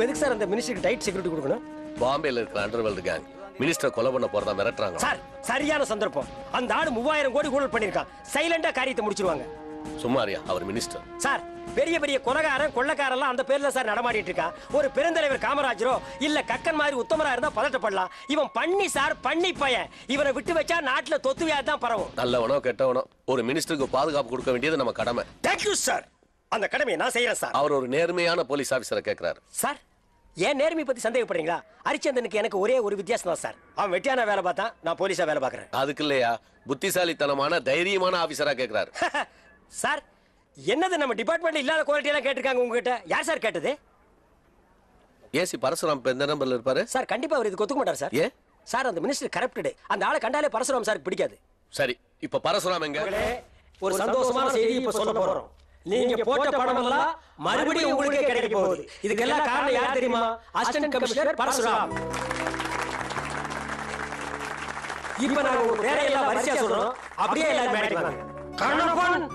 இப்ப எதுக்கு சார் அந்த மினிஸ்டருக்கு டைட் செக்யூரிட்டி கொடுக்கணும் பாம்பேல இருக்கிற அண்டர்வேல்டு கேங் மினிஸ்டர் கொலை பண்ண போறதா மிரட்டுறாங்க சார் சரியான சந்தர்ப்பம் அந்த ஆளு மூவாயிரம் கோடி ஊழல் பண்ணிருக்கான் சைலண்டா காரியத்தை முடிச்சிருவாங்க சும்மாரியா அவர் மினிஸ்டர் சார் பெரிய பெரிய கொலகாரன் கொள்ளக்காரெல்லாம் அந்த பேர்ல சார் நடமாடிட்டு இருக்கான் ஒரு பெருந்தலைவர் காமராஜரோ இல்ல கக்கன் மாதிரி உத்தமரா இருந்தா பதட்டப்படலாம் இவன் பண்ணி சார் பண்ணி பையன் இவனை விட்டு வச்சா நாட்டுல தொத்து வியாதி தான் பரவும் நல்லவனோ கெட்டவனோ ஒரு மினிஸ்டருக்கு பாதுகாப்பு கொடுக்க வேண்டியது நம்ம கடமை தேங்க்யூ சார் அந்த கடமையை நான் செய்யறேன் சார் அவர் ஒரு நேர்மையான போலீஸ் ஆபீசரை கேக்குறாரு சார் ஏன் நேர்மை பத்தி சந்தேகப்படுறீங்களா ஹரிச்சந்திரனுக்கு எனக்கு ஒரே ஒரு வித்தியாசம் தான் சார் அவன் வெட்டியான வேலை பார்த்தான் நான் போலீஸா வேலை பார்க்கறேன் அதுக்கு இல்லையா புத்திசாலித்தனமான தைரியமான ஆபீசரா கேக்குறாரு சார் என்னது நம்ம டிபார்ட்மெண்ட்ல இல்லாத குவாலிட்டி எல்லாம் கேட்டிருக்காங்க உங்ககிட்ட யார் சார் கேட்டது ஏசி பரசுராம் இப்ப எந்த நம்பர்ல இருப்பாரு சார் கண்டிப்பா அவர் இதுக்கு ஒத்துக்க மாட்டார் சார் ஏன் சார் அந்த மினிஸ்டர் கரப்டடு அந்த ஆளை கண்டாலே பரசுராம் சாருக்கு பிடிக்காது சரி இப்ப பரசுராம் எங்க மகளே, ஒரு சந்தோஷமான செய்தி இப்ப சொல்ல போறோம் நீங்க போட்ட பணம் எல்லாம் மறுபடியும் உங்களுக்கே கிடைக்க போகுது இதுக்கெல்லாம் காரணம் யார் தெரியுமா அசிஸ்டன்ட் கமிஷனர் பரசுராம் இப்ப நாங்க உங்க பேரையெல்லாம் வரிசையா சொல்றோம் அப்படியே எல்லாரும் மேடைக்கு வாங்க கண்ணப்பன்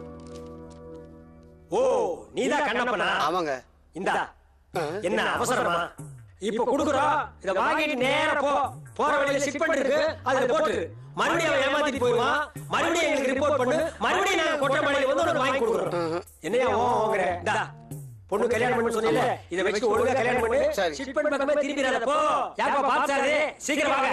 ஓ நீதான் கண்ணப்பனா ஆமாங்க இந்தா என்ன அவசரமா இப்ப குடுக்குறோம் இத வாங்கிட்டு நேரா போ போற வழியில சிட் பண்ணிருக்கு அதுல போட்டு மறுபடியும் அவன் ஏமாத்திட்டு போயிடுவான் மறுபடியும் எங்களுக்கு ரிப்போர்ட் பண்ணு மறுபடியும் நாங்க கொட்டமலையில வந்து உனக்கு வாங்கி கொடுக்குறோம் என்னையா ஓ ஓங்கற இந்தா பொண்ணு கல்யாணம் பண்ணு சொன்னீல இத வச்சு ஒழுங்கா கல்யாணம் பண்ணு சரி. சிட் பண்ணி பக்கமே திரும்பிடாத போ யாப்பா பாத்தாரு சீக்கிரம் வாங்க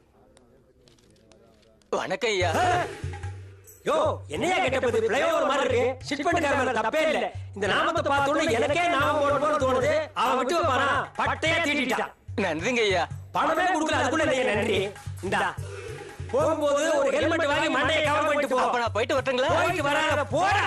வணக்கம் ஐயா யோ என்னையா கேட்டது பிளைஓவர் மாதிரி இருக்கு சிட் பண்ணிக்கார மேல தப்பே இல்ல இந்த நாமத்தை பார்த்தோன்னே எனக்கே நாமம் போட போல தோணுது அவன் விட்டு வைப்பானா பட்டையா தீட்டிட்டான் நன்றிங்க ஐயா பணமே கொடுக்கல அதுக்குள்ள நீங்க நன்றி இந்தா போகும்போது ஒரு ஹெல்மெட் வாங்கி மண்டையை கவர் பண்ணிட்டு போ அப்ப நான் போயிட்டு வரட்டுங்களா போயிட்டு வராத போடா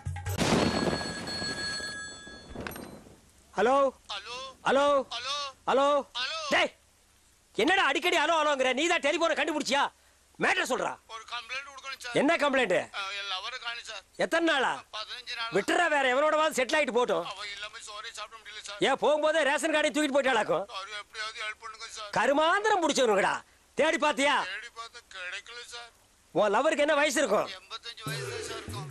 ஹலோ ஹலோ ஹலோ டேய் என்னடா அடிக்கடி ஹலோ ஹலோங்கற நீ தான் டெலிபோனை கண்டுபிடிச்சியா மேட்டர் சொல்றா ஒரு கம்ப்ளைண்ட் கொடுக்கணும் சார் என்ன கம்ப்ளைண்ட் எல்லாரும் காணி சார் எத்தனை நாளா பதினஞ்சு நாள் விட்டுறா வேற எவனோட செட்டில் ஆயிட்டு போட்டும் அவ இல்லாம சோறே சாப்பிட முடியல சார் ஏன் போகும்போதே ரேஷன் கார்டையும் தூக்கிட்டு போயிட்டாளாக்கும் அவரு எப்படியாவது ஹெல்ப் பண்ணுங்க சார் கருமாந்திரம் பிடிச்சவனுங்கடா தேடி பாத்தியா தேடி பார்த்தா கிடைக்கல சார் உன் லவருக்கு என்ன வயசு இருக்கும் எண்பத்தஞ்சு வயசு தான் சார் இருக்கும்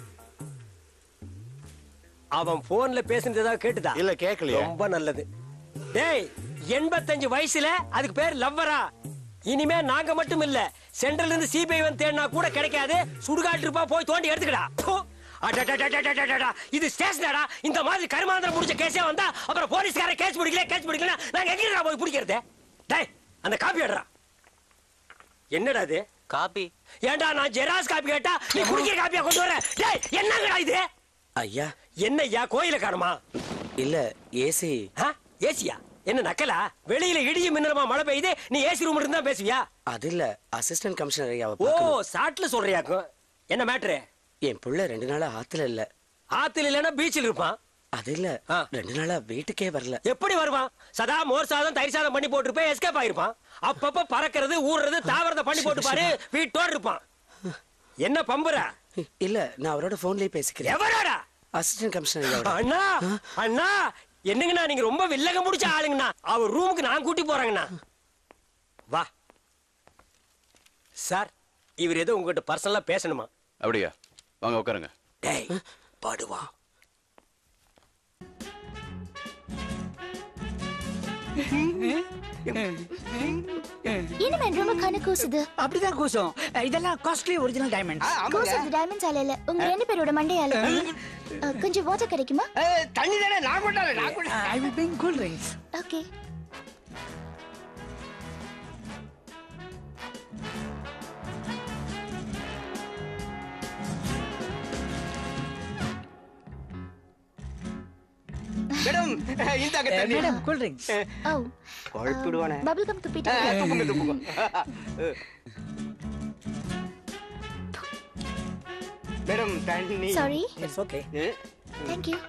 அவன் போன்ல பேசுனது ஏதாவது கேட்டுதா இல்ல கேட்கலையே ரொம்ப நல்லது டேய் எண்பத்தஞ்சு வயசுல அதுக்கு பேர் லவ்வரா இனிமே நாங்க மட்டும் இல்ல சென்ட்ரல்ல இருந்து சிபிஐ வந்து தேடினா கூட கிடைக்காது சுடுகாட்டு இருப்பா போய் தோண்டி எடுத்துக்கடா ப்பு. அடடடடடடடடா. இது ஸ்டேஷனாடா இந்த மாதிரி கருமாந்திரம் முடிச்ச கேஸே வந்தா அப்புறம் போலீஸ்கார கேஸ் பிடிக்கல கேஸ் பிடிக்கல நாங்க எங்கடா போய் பிடிக்கிறது டேய் அந்த காப்பி எடுறா என்னடா இது காபி ஏன்டா நான் ஜெராஸ் காப்பி கேட்டா நீ குடிக்கிற காப்பியா கொண்டு வர டேய் என்னங்கடா இது ஐயா என்னய்யா கோயில காணுமா இல்ல ஏசி ஆ? ஏசியா என்ன நக்கலா வெளியில இடியும் மின்னலமா மழை பெய்யுது நீ ஏசி ரூம் இருந்தா பேசுவியா அது இல்ல அசிஸ்டன்ட் கமிஷனர் ஐயாவை ஓ பார்க்கணும். சாட்ல சொல்றியாக்கும் என்ன மேட்ரு என் புள்ள ரெண்டு நாளா ஆத்துல இல்ல ஆத்துல இல்லனா பீச்சில் இருப்பான் அது இல்ல ஆ. ரெண்டு நாளா வீட்டுக்கே வரல எப்படி வருவான் சதா மோர் சாதம் தயிர் சாதம் பண்ணி போட்டுருப்பேன் எஸ்கேப் ஆயிருப்பான் அப்பப்ப பறக்கிறது ஊறுறது தாவரத்தை பண்ணி போட்டு பாரு வீட்டோட இருப்பான் என்ன பம்புற இல்ல நான் அவரோட போன்லயே பேசிக்கிறேன் எவராடா அசிஸ்டன்ட் கமிஷனர் ஐயாவோட அண்ணா அண்ணா என்னங்கண்ணா நீங்க ரொம்ப வில்லங்க முடிச்ச ஆளுங்கண்ணா அவர் ரூமுக்கு நான் கூட்டி போறேங்கண்ணா வா சார் இவர் ஏதோ உங்ககிட்ட பர்சனலா பேசணுமா அப்படியா வாங்க உட்காருங்க டேய் படுவா என்ன மேன் ரொம்ப கண்ணு கூசுது அப்படிதான் கூசம் இதெல்லாம் காஸ்ட்லி ஒரிஜினல் டைமண்ட்ஸ் கூசுது டைமண்ட்ஸ் ஆலையில உங்க ரெண்டு பேரோட மண்டையால அஹ், கொஞ்சம் வாட்டர் கிடைக்குமா தண்ணி தானே நான் கொண்டாரு நான் கொண்டாரு I will bring cool drinks okay madam இந்தாங்க தண்ணி மேடம் கூல் ட்ரிங்க்ஸ் ஓ கொழுப்பிடுவானே பபிள் கம் துப்பிட்டு துப்புங்க துப்புங்க மேடம் தண்ணி sorry it's okay thank you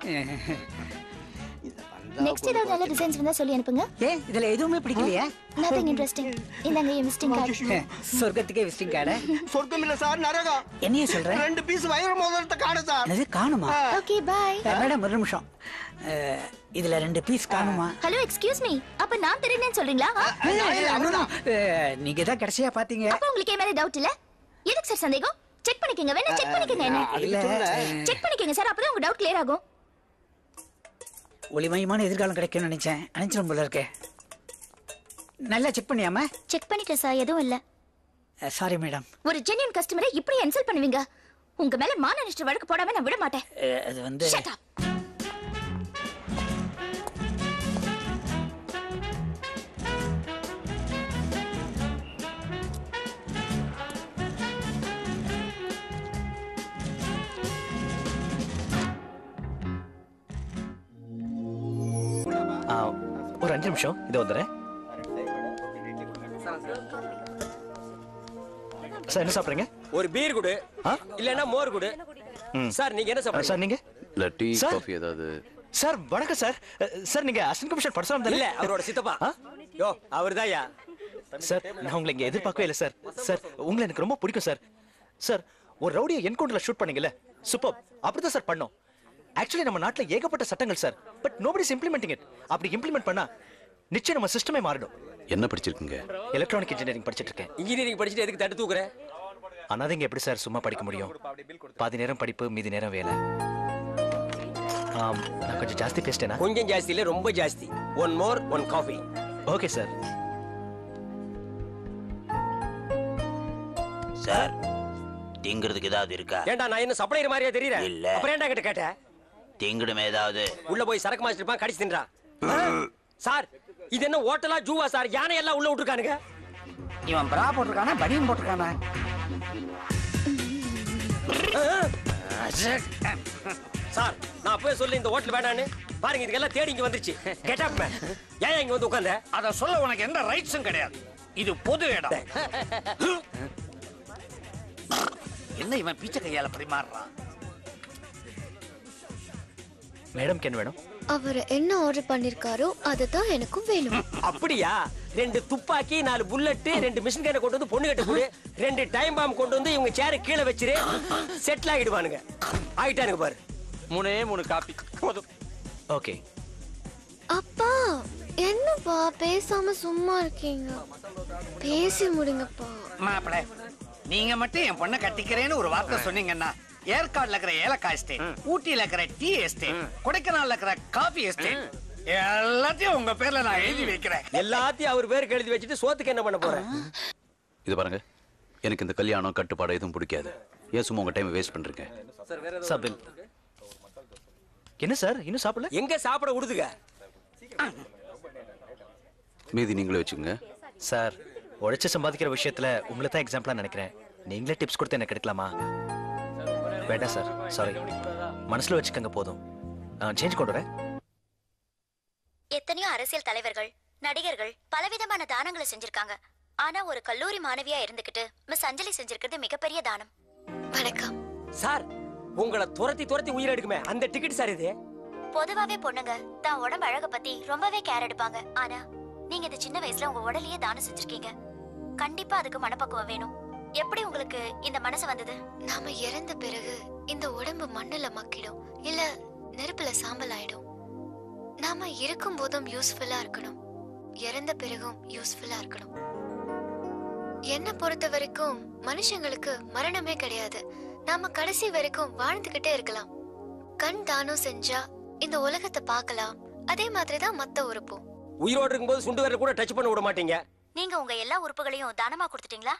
next ஏதாவது நல்ல டிசைன்ஸ் இருந்தா சொல்லி அனுப்புங்க ஏ இதுல எதுவுமே பிடிக்கலையா நதிங் இன்ட்ரெஸ்டிங் இந்தாங்க என் விசிட்டிங் கார்டு சொர்க்கத்துக்கே விசிட்டிங் கார்டு சொர்க்கம் இல்ல சார் நரகம் என்னைய சொல்ற ரெண்டு பீஸ் வயிறு மோதிரத்தை காணும் சார் அது காணுமா ஓகே பாய் மேடம் ஒரு நிமிஷம் அஹ், இதுல ரெண்டு பீஸ் காணுமா ஹலோ எக்ஸ்கியூஸ் மீ அப்ப நான் தெரியுறேன்னு சொல்றீங்களா ஆ? அஹ், நீங்க தான் கடைசியா பாத்தீங்க அப்ப உங்களுக்கு என் மேல டவுட் இல்ல எதுக்கு சார் சந்தேகம் செக் பண்ணிக்கங்க வேணா செக் பண்ணிக்கங்க என்ன இல்ல செக் பண்ணிக்கங்க சார் அப்பதான் உங்க டவுட் கிளியர் ஆகும் ஒளிமயமான எதிர்காலம் கிடைக்கும்னு நினைச்சேன் நினைச்சிடும் போல இருக்கே நல்லா செக் பண்ணியாம செக் பண்ணிட்டேன் சார் எதுவும் இல்ல சாரி மேடம் ஒரு ஜென்யூன் கஸ்டமரை இப்படி இன்சல்ட் பண்ணுவீங்க உங்க மேல மான நிஷ்ட வழக்கு போடாம நான் விட மாட்டேன் அது வந்து Shut up. ஆ, ஒரு அஞ்சு நிமிஷம் இதை வந்துடுறேன் சார் என்ன சாப்பிட்றீங்க ஒரு பீர் குடு ஆ? இல்லன்னா மோர் குடு சார் நீங்க என்ன சாப்பிடுறீங்க சார் நீங்க இல்ல டீ சார். காஃபி ஏதாவது சார் வணக்கம் சார் அ, சார் நீங்க அசிஸ்டன்ட் கமிஷனர் பரசுராம் தானே இல்ல அவரோட சித்தப்பா ஆ? யோ அவர்தான்யா சார் நான் உங்களை இங்க எதிர்பார்க்கவே இல்லை சார் சார் உங்களை எனக்கு ரொம்ப பிடிக்கும் சார் சார் ஒரு ரவுடியை என்கவுண்டர்ல ஷூட் பண்ணீங்கல்ல சூப்பர் அப்படிதான் சார் பண்ணோம் ஆக்சுவலி நம்ம நாட்டுல ஏகப்பட்ட சட்டங்கள் sir but nobody's implementing it அப்படி இம்ப்ளிமெண்ட் பண்ணா நிச்சயம் நம்ம சிஸ்டமே மாறிடும் என்ன படிச்சிருக்கீங்க எலக்ட்ரானிக் இன்ஜினியரிங் படிச்சிட்டு இருக்கேன் இன்ஜினியரிங் படிச்சுட்டு எதுக்கு தட்டு தூக்குற அனாதைங்க எப்படி சார் சும்மா படிக்க முடியும் பாதி நேரம் படிப்பு மீதி நேரம் வேலை ஆம், நான் கொஞ்சம் ஜாஸ்தி பேசிட்டேனா கொஞ்சம் ஜாஸ்தி இல்ல ரொம்ப ஜாஸ்தி one more one coffee okay sir sir திங்கிறதுக்கு ஏதாவது இருக்கா ஏன்டா நான் என்ன சப்ளையர் மாதிரியா தெரியறேன் இல்ல. அப்புறம் ஏன்டா கிட்ட கேட்ட திங்கிடுமே ஏதாவது உள்ள போய் சரக்கு மாஸ்டர் இருப்பான் கடிச்சு தின்றா சார் இது என்ன ஹோட்டலா ஜூவா சார் யானை எல்லாம் உள்ள விட்டுருக்கானுங்க இவன் பிரா போட்டிருக்கானா பனியன் போட்டிருக்கானா சார் நான் அப்பவே சொல்லி இந்த ஹோட்டல் வேண்டான்னு பாருங்க இதுக்கெல்லாம் தேடி இங்க வந்துருச்சு கெட் அப் மேன் ஏன் இங்க வந்து உட்கார்ந்த அத சொல்ல உனக்கு எந்த ரைட்ஸும் கிடையாது இது பொது இடம் என்ன இவன் பீச்ச கையால பரிமாறுறான் மேடம் என்ன வேணும் அவர் என்ன ஆர்டர் பண்ணிருக்காரோ அதுதான் எனக்கும் வேணும் அப்படியா ரெண்டு துப்பாக்கி நாலு புல்லட் ரெண்டு மிஷின் கண்ணை கொண்டு வந்து பொண்ணு கட்ட கொடு ரெண்டு டைம் பாம் கொண்டு வந்து இவங்க சேர கீழே வச்சிரு செட்டில் ஆகிடுவானுங்க ஆயிட்டானுங்க பாரு மூணே மூணு காப்பி போதும் ஓகே அப்பா என்னப்பா பேசாம சும்மா இருக்கீங்க பேசி முடிங்கப்பா மாப்பிள நீங்க மட்டும் என் பொண்ணை கட்டிக்கிறேன்னு ஒரு வார்த்தை சொன்னீங்கன்னா ஏற்காடுல இருக்கிற ஏலக்காய் எஸ்டேட் ஊட்டியில இருக்கிற டீ எஸ்டேட் கொடைக்கானல்ல இருக்கிற காபி எஸ்டேட் எல்லாத்தையும் உங்க பேர்ல நான் எழுதி வைக்கிறேன் எல்லாத்தையும் அவர் பேருக்கு எழுதி வச்சுட்டு சோத்துக்கு என்ன பண்ண போறேன் இது பாருங்க எனக்கு இந்த கல்யாணம் கட்டுப்பாடு எதுவும் பிடிக்காது ஏன் சும்மா உங்க டைம் வேஸ்ட் பண்றீங்க சபில் என்ன சார் இன்னும் சாப்பிடல எங்க சாப்பிட விடுதுங்க மீதி நீங்களே வச்சுக்கோங்க சார் உழைச்சு சம்பாதிக்கிற விஷயத்துல உங்களை தான் எக்ஸாம்பிளா நினைக்கிறேன் நீங்களே டிப்ஸ் கொடுத்து எனக்கு எடுக்கலாமா வேண்டாம் சார் சாரி மனசுல வச்சுக்கங்க போதும் சேஞ்ச் கொண்டு வரேன் எத்தனையோ அரசியல் தலைவர்கள் நடிகர்கள் பலவிதமான தானங்களை செஞ்சிருக்காங்க ஆனா ஒரு கல்லூரி மாணவியா இருந்துகிட்டு மிஸ் அஞ்சலி செஞ்சிருக்கிறது மிகப்பெரிய தானம் வணக்கம் சார் உங்களை துரத்தி துரத்தி உயிர் எடுக்குமே அந்த டிக்கெட் சார் இது பொதுவாவே பொண்ணுங்க தான் உடம்பு அழக பத்தி ரொம்பவே கேர் எடுப்பாங்க ஆனா நீங்க இந்த சின்ன வயசுல உங்க உடலையே தானம் செஞ்சிருக்கீங்க கண்டிப்பா அதுக்கு மனப்பக்குவம் வேணும் எப்படி உங்களுக்கு இந்த மனசு வந்தது நாம இறந்த பிறகு இந்த உடம்பு மண்ணுல மக்கிடும் இல்ல நெருப்புல சாம்பல் ஆயிடும் நாம இருக்கும் போதும் யூஸ்ஃபுல்லா இருக்கணும் இறந்த பிறகும் யூஸ்ஃபுல்லா இருக்கணும் என்ன பொறுத்த வரைக்கும் மனுஷங்களுக்கு மரணமே கிடையாது நாம கடைசி வரைக்கும் வாழ்ந்துகிட்டே இருக்கலாம் கண் தானம் செஞ்சா இந்த உலகத்தை பார்க்கலாம் அதே மாதிரி தான் மத்த உறுப்பும் உயிரோடு இருக்கும்போது சுண்டு விரல் கூட டச் பண்ண விட மாட்டீங்க நீங்க உங்க எல்லா உறுப்புகளையும் தானமா கொடுத்துட்டீங்களா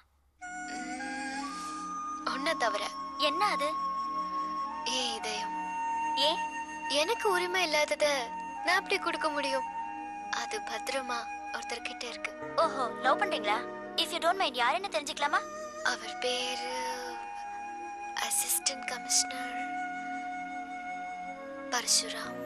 ஒன்ன தவிர என்ன அது ஏ இதயம் ஏ எனக்கு உரிமை இல்லாதத நான் அப்படி கொடுக்க முடியும் அது பத்திரமா ஒருத்தர் கிட்ட இருக்கு ஓஹோ லவ் பண்றீங்களா இஃப் யூ டோன்ட் மைண்ட் யாருன்னு தெரிஞ்சுக்கலாமா அவர் பேரு assistant commissioner Parasuram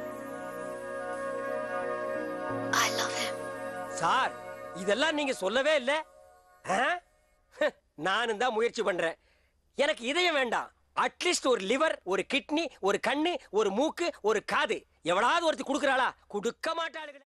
I love him sir இதெல்லாம் நீங்க சொல்லவே இல்ல ஆ? நானும் தான் முயற்சி பண்றேன் எனக்கு இதயம் வேண்டாம் அட்லீஸ்ட் ஒரு லிவர் ஒரு கிட்னி ஒரு கண்ணு ஒரு மூக்கு ஒரு காது எவளாவது ஒருத்தி கொடுக்கறாளா கொடுக்க மாட்டாளுங்க